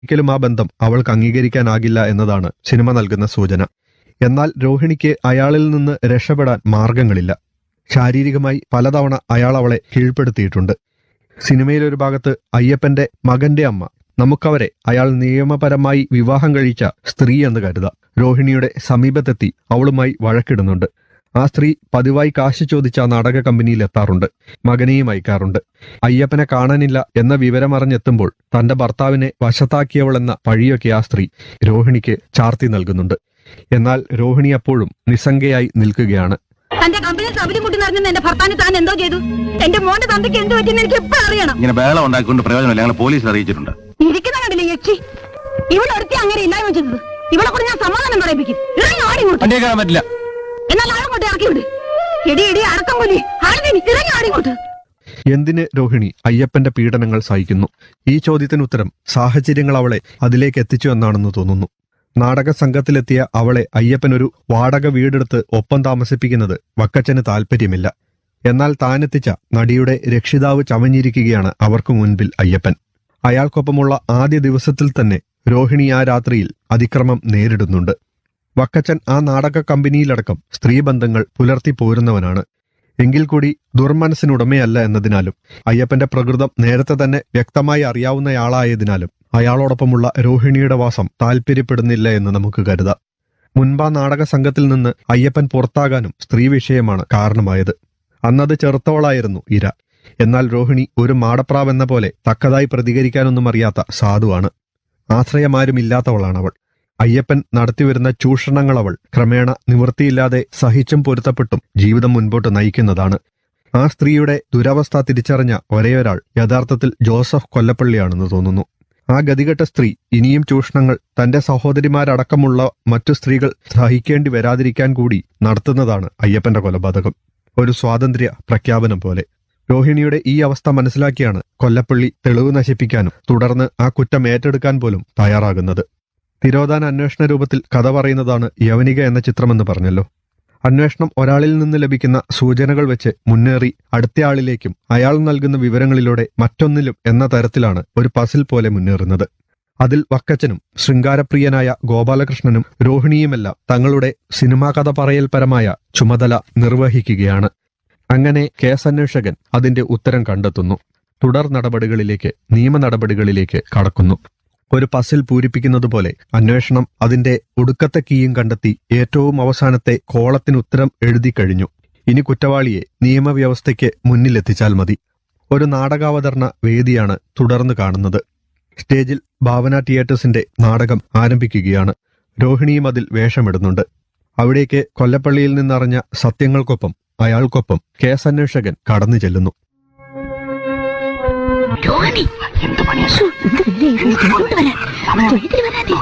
ഒരിക്കലും ആ ബന്ധം അവൾക്ക് അംഗീകരിക്കാനാകില്ല എന്നതാണ് സിനിമ നൽകുന്ന സൂചന എന്നാൽ രോഹിണിക്ക് അയാളിൽ നിന്ന് രക്ഷപ്പെടാൻ മാർഗങ്ങളില്ല ശാരീരികമായി പലതവണ അയാൾ അവളെ കീഴ്പ്പെടുത്തിയിട്ടുണ്ട് സിനിമയിലൊരു ഭാഗത്ത് അയ്യപ്പന്റെ മകന്റെ അമ്മ നമുക്കവരെ അയാൾ നിയമപരമായി വിവാഹം കഴിച്ച സ്ത്രീ എന്ന് കരുതാം രോഹിണിയുടെ സമീപത്തെത്തി അവളുമായി വഴക്കിടുന്നുണ്ട് ആ സ്ത്രീ പതിവായി കാശ് ചോദിച്ച ആ നാടക കമ്പനിയിൽ എത്താറുണ്ട് മകനെയും അയക്കാറുണ്ട് അയ്യപ്പനെ കാണാനില്ല എന്ന വിവരമറിഞ്ഞെത്തുമ്പോൾ തന്റെ ഭർത്താവിനെ വശത്താക്കിയവളെന്ന പഴിയൊക്കെ ആ സ്ത്രീ രോഹിണിക്ക് ചാർത്തി നൽകുന്നുണ്ട് എന്നാൽ രോഹിണി അപ്പോഴും നിസ്സംഗയായി നിൽക്കുകയാണ് തന്റെ കമ്പനി തവിലും കുട്ടി നിറഞ്ഞെന്ന് എന്റെ ഭർത്താവിന് താൻ എന്തോ ചെയ്തു എന്റെ മോന്റെ തന്തയ്ക്ക് എന്ത് പറ്റിയെന്ന് എനിക്ക് എപ്പോഴും അറിയണം ഇങ്ങനെ ബഹളം ഉണ്ടാക്കിക്കൊണ്ട് പ്രയോജനമില്ല ഞങ്ങൾ പോലീസിൽ അറിയിച്ചിട്ടുണ്ട് ഇരിക്കുന്ന കണ്ടില്ലേ യക്ഷി ഇവിടെ ഒരുത്തി അങ്ങനെ ഇല്ലായ്മ ചെയ്തത് ഇവളെ കൂടെ ഞാൻ സമാധാനം പറയിപ്പിക്കും ഇറങ്ങി ആടി ഇങ്ങോട്ട് വണ്ടിയെ കയറാൻ പറ്റില്ല എന്നാൽ ആളങ്ങോട്ട് ഇറക്കി വിട് എടി എടി അടക്കം പോലെ ആളുകൾ ഇറങ്ങി ആടി ഇങ്ങോട്ട് എന്തിന് രോഹിണി അയ്യപ്പന്റെ പീഡനങ്ങൾ സഹിക്കുന്നു ഈ ചോദ്യത്തിന് ഉത്തരം സാഹചര്യങ്ങൾ അവളെ അതിലേക്ക് എത്തിച്ചു എന്നാണെന്ന് തോന്നുന്നു നാടക സംഘത്തിലെത്തിയ അവളെ അയ്യപ്പൻ ഒരു വാടക വീടെടുത്ത് ഒപ്പം താമസിപ്പിക്കുന്നത് വക്കച്ചന് താല്പര്യമില്ല എന്നാൽ താനെത്തിച്ച നടിയുടെ രക്ഷിതാവ് ചമഞ്ഞിരിക്കുകയാണ് അവർക്ക് മുൻപിൽ അയ്യപ്പൻ അയാൾക്കൊപ്പമുള്ള ആദ്യ ദിവസത്തിൽ തന്നെ രോഹിണി ആ രാത്രിയിൽ അതിക്രമം നേരിടുന്നുണ്ട് വക്കച്ചൻ ആ നാടക കമ്പനിയിലടക്കം സ്ത്രീബന്ധങ്ങൾ പുലർത്തി പോരുന്നവനാണ് എങ്കിൽ കൂടി ദുർമനസ്സിനുടമയല്ല എന്നതിനാലും അയ്യപ്പന്റെ പ്രകൃതം നേരത്തെ തന്നെ വ്യക്തമായി അറിയാവുന്നയാളായതിനാലും അയാളോടൊപ്പമുള്ള രോഹിണിയുടെ വാസം താല്പര്യപ്പെടുന്നില്ല എന്ന് നമുക്ക് കരുതാം മുൻപാ നാടക സംഘത്തിൽ നിന്ന് അയ്യപ്പൻ പുറത്താകാനും സ്ത്രീ വിഷയമാണ് കാരണമായത് അന്നത് ചെറുത്തവളായിരുന്നു ഇര എന്നാൽ രോഹിണി ഒരു മാടപ്രാവെന്ന പോലെ തക്കതായി പ്രതികരിക്കാനൊന്നും അറിയാത്ത സാധുവാണ് ആശ്രയമാരുമില്ലാത്തവളാണ് അവൾ അയ്യപ്പൻ നടത്തിവരുന്ന ചൂഷണങ്ങൾ അവൾ ക്രമേണ നിവൃത്തിയില്ലാതെ സഹിച്ചും പൊരുത്തപ്പെട്ടും ജീവിതം മുൻപോട്ട് നയിക്കുന്നതാണ് ആ സ്ത്രീയുടെ ദുരവസ്ഥ തിരിച്ചറിഞ്ഞ ഒരേയൊരാൾ യഥാർത്ഥത്തിൽ ജോസഫ് കൊല്ലപ്പള്ളിയാണെന്ന് തോന്നുന്നു ആ ഗതികെട്ട സ്ത്രീ ഇനിയും ചൂഷണങ്ങൾ തന്റെ സഹോദരിമാരടക്കമുള്ള മറ്റു സ്ത്രീകൾ സഹിക്കേണ്ടി വരാതിരിക്കാൻ കൂടി നടത്തുന്നതാണ് അയ്യപ്പന്റെ കൊലപാതകം ഒരു സ്വാതന്ത്ര്യ പ്രഖ്യാപനം പോലെ രോഹിണിയുടെ ഈ അവസ്ഥ മനസ്സിലാക്കിയാണ് കൊല്ലപ്പള്ളി തെളിവ് നശിപ്പിക്കാനും തുടർന്ന് ആ കുറ്റം ഏറ്റെടുക്കാൻ പോലും തയ്യാറാകുന്നത് തിരോധാന അന്വേഷണ രൂപത്തിൽ കഥ പറയുന്നതാണ് യവനിക എന്ന ചിത്രമെന്ന് പറഞ്ഞല്ലോ അന്വേഷണം ഒരാളിൽ നിന്ന് ലഭിക്കുന്ന സൂചനകൾ വെച്ച് മുന്നേറി അടുത്തയാളിലേക്കും അയാൾ നൽകുന്ന വിവരങ്ങളിലൂടെ മറ്റൊന്നിലും എന്ന തരത്തിലാണ് ഒരു പസിൽ പോലെ മുന്നേറുന്നത് അതിൽ വക്കച്ചനും ശൃംഗാരപ്രിയനായ ഗോപാലകൃഷ്ണനും രോഹിണിയുമെല്ലാം തങ്ങളുടെ സിനിമാ കഥ പറയൽപരമായ ചുമതല നിർവഹിക്കുകയാണ് അങ്ങനെ കേസന്വേഷകൻ അതിന്റെ ഉത്തരം കണ്ടെത്തുന്നു തുടർ നടപടികളിലേക്ക് നിയമ നടപടികളിലേക്ക് കടക്കുന്നു ഒരു പസിൽ പൂരിപ്പിക്കുന്നത് പോലെ അന്വേഷണം അതിന്റെ ഒടുക്കത്തെ കീയും കണ്ടെത്തി ഏറ്റവും അവസാനത്തെ കോളത്തിന് ഉത്തരം എഴുതി കഴിഞ്ഞു ഇനി കുറ്റവാളിയെ നിയമവ്യവസ്ഥയ്ക്ക് മുന്നിലെത്തിച്ചാൽ മതി ഒരു നാടകാവതരണ വേദിയാണ് തുടർന്ന് കാണുന്നത് സ്റ്റേജിൽ ഭാവന തിയേറ്റേഴ്സിന്റെ നാടകം ആരംഭിക്കുകയാണ് രോഹിണിയും അതിൽ വേഷമിടുന്നുണ്ട് അവിടേക്ക് കൊല്ലപ്പള്ളിയിൽ നിന്നറിഞ്ഞ സത്യങ്ങൾക്കൊപ്പം അയാൾക്കൊപ്പം കേസന്വേഷകൻ കടന്നു ചെല്ലുന്നു രോഹിണി ശ്ശോ, എന്ത് വലിയ ഇത്? ഇങ്ങോട്ട് വരാൻ. തൊഴുത്തിൽ വരാനേ.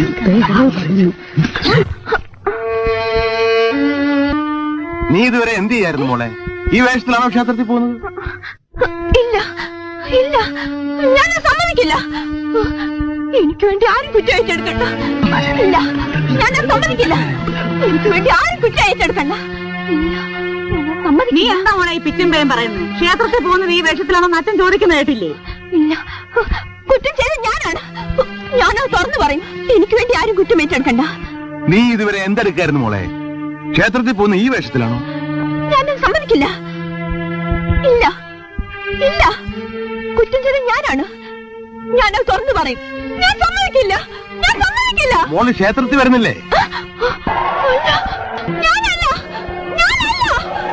നീ ഇതുവരെ എന്ത് ചെയ്യായിരുന്നു മോളെ ഈ വേഷത്തിലാണോ ക്ഷേത്രത്തിൽ പോകുന്നത് ഇല്ല ഇല്ല ഞാൻ സമ്മതിക്കില്ല എനിക്ക് വേണ്ടി ആരും കുറ്റം ഏറ്റെടുക്കണ്ട ഇല്ല ഞാൻ സമ്മതിക്കില്ല എനിക്ക് വേണ്ടി ആരും കുറ്റം ഏറ്റെടുക്കണ്ട ഇല്ല, ഞാൻ സമ്മതിക്കില്ല. നീ എന്താ മോളെ ഈ പിച്ചും പേയും പറയുന്നത് ക്ഷേത്രത്തിൽ പോകുന്നത് ഈ വേഷത്തിലാണെന്ന് അച്ഛൻ ചോദിക്കുന്ന കേട്ടില്ലേ ഇല്ല കുറ്റം ചെയ്ത് ഞാനാണ് ഞാനത് തുറന്നു പറയും എനിക്ക് വേണ്ടി ആരും കുറ്റം ഏറ്റെടുക്കണ്ട നീ ഇതുവരെ എന്തെടുക്കായിരുന്നു മോളെ ക്ഷേത്രത്തിൽ പോകുന്ന ഈ വേഷത്തിലാണോ ഞാനത് സമ്മതിക്കില്ല ഇല്ല ഇല്ല കുറ്റം ചെയ്ത് ഞാനാണ് ഞാനത് തുറന്നു പറയും ഞാൻ സമ്മതിക്കില്ല ഞാൻ സമ്മതിക്കില്ല മോള് ക്ഷേത്രത്തിൽ വരുന്നില്ലേ അല്ല, ഞാനല്ല ഞാനല്ല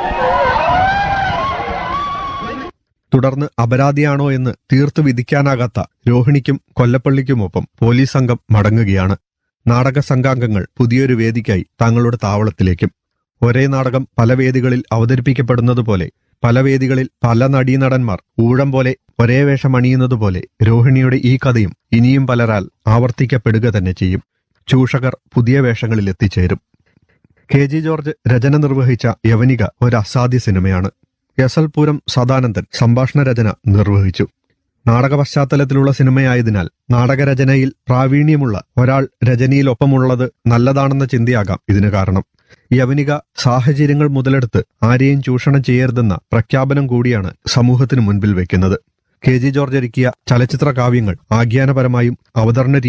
തുടർന്ന് അപരാധിയാണോ എന്ന് തീർത്തു വിധിക്കാനാകാത്ത രോഹിണിക്കും കൊല്ലപ്പള്ളിക്കുമൊപ്പം പോലീസ് സംഘം മടങ്ങുകയാണ് നാടക സംഘാംഗങ്ങൾ പുതിയൊരു വേദിക്കായി തങ്ങളുടെ താവളത്തിലേക്കും ഒരേ നാടകം പല വേദികളിൽ അവതരിപ്പിക്കപ്പെടുന്നതുപോലെ പല വേദികളിൽ പല നടീനടന്മാർ ഊഴം പോലെ ഒരേ വേഷം അണിയുന്നതുപോലെ രോഹിണിയുടെ ഈ കഥയും ഇനിയും പലരാൽ ആവർത്തിക്കപ്പെടുക തന്നെ ചെയ്യും ചൂഷകർ പുതിയ വേഷങ്ങളിൽ എത്തിച്ചേരും കെ ജി ജോർജ് രചന നിർവഹിച്ച യവനിക ഒരു അസാധ്യ സിനിമയാണ് യസൽപൂരം സദാനന്ദൻ സംഭാഷണ രചന നിർവഹിച്ചു നാടക പശ്ചാത്തലത്തിലുള്ള സിനിമയായതിനാൽ നാടകരചനയിൽ പ്രാവീണ്യമുള്ള ഒരാൾ രചനയിലൊപ്പമുള്ളത് നല്ലതാണെന്ന ചിന്തയാകാം ഇതിന് കാരണം യവനിക സാഹചര്യങ്ങൾ മുതലെടുത്ത് ആരെയും ചൂഷണം ചെയ്യരുതെന്ന പ്രഖ്യാപനം കൂടിയാണ് സമൂഹത്തിന് മുൻപിൽ വെക്കുന്നത് കെ ജി ജോർജ് ഒരുക്കിയ ചലച്ചിത്ര കാവ്യങ്ങൾ ആഖ്യാനപരമായും അവതരണ